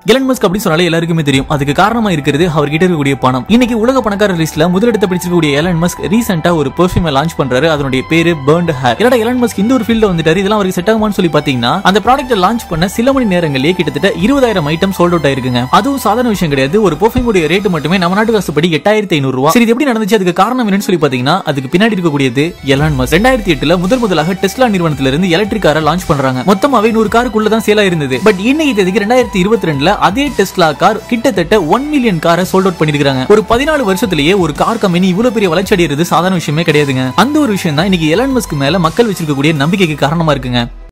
Elon Musk அப்படின்னு சொன்னாலே எல்லாருக்குமே தெரியும் அதுக்கு காரணமா இருக்கிறது அவர்கிட்ட இருக்கக்கூடிய பணம் இன்னைக்கு உலக பணக்கார லிஸ்ட்ல முதலிடத்தை பிடிச்சிருக்கக்கூடிய எலன் மஸ்க் ரீசெண்டா ஒரு பெர்ஃபியூம் லான்ச் பண்றாரு அதனுடைய பேரு பர்ன்ட் ஹேர் என்னடா எலன் மஸ்க் இந்த ஒரு ஃபீல்ட்ல வந்துட்டாரு இதெல்லாம் அவருக்கு செட் ஆகுமான்னு சொல்லி பாத்தீங்கன்னா அந்த ப்ராடக்ட் லான்ச் பண்ண சில மணி நேரங்களிலேயே கிட்டத்தட்ட இருபதாயிரம் ஐட்டம் சோல்ட் அவுட் ஆயிருக்குங்க அதுவும் சாதாரண விஷயம் கிடையாது ஒரு பெர்ஃபியூம் உடைய ரேட் மட்டுமே நம்ம நாட்டு காசுப்படி எட்டாயிரத்தி ஐநூறு ரூபா சரி இது எப்படி நடந்துச்சு அதுக்கு காரணம் என்னன்னு சொல்லி பாத்தீங்கன்னா அதுக்கு பின்னாடி இருக்கக்கூடியது எலான் மஸ்க் ரெண்டாயிரத்தி எட்டுல முதல் முதலாக டெஸ்லா நிறுவனத்துல இருந்து எலக்ட்ரிக் காரை லான்ச் பண்றாங்க மொத்தமாவே நூறு காருக்குள்ள தான் சேலா இருந்தது பட் இன்னைக்கு தேதிக்கு ரெண்டாயிரத்தி இருபத்தி ரெண்டுல அதே டெஸ்லா கார் கிட்டத்தட்ட ஒன் மில்லியன் காரை சோல்ட் அவுட் பண்ணிருக்காங்க ஒரு பதினாலு வருஷத்திலேயே ஒரு கார் கம்பெனி இவ்வளவு பெரிய வளர்ச்சி அடைகிறது சாதாரண விஷயமே கிடையாதுங்க அந்த ஒரு விஷயம் தான் இன்னைக்கு எலான் மஸ்க் மேல மக்கள் வச்சிருக்கக்கூடிய நம்பிக்கைக்கு காரணமா இருக்குங்க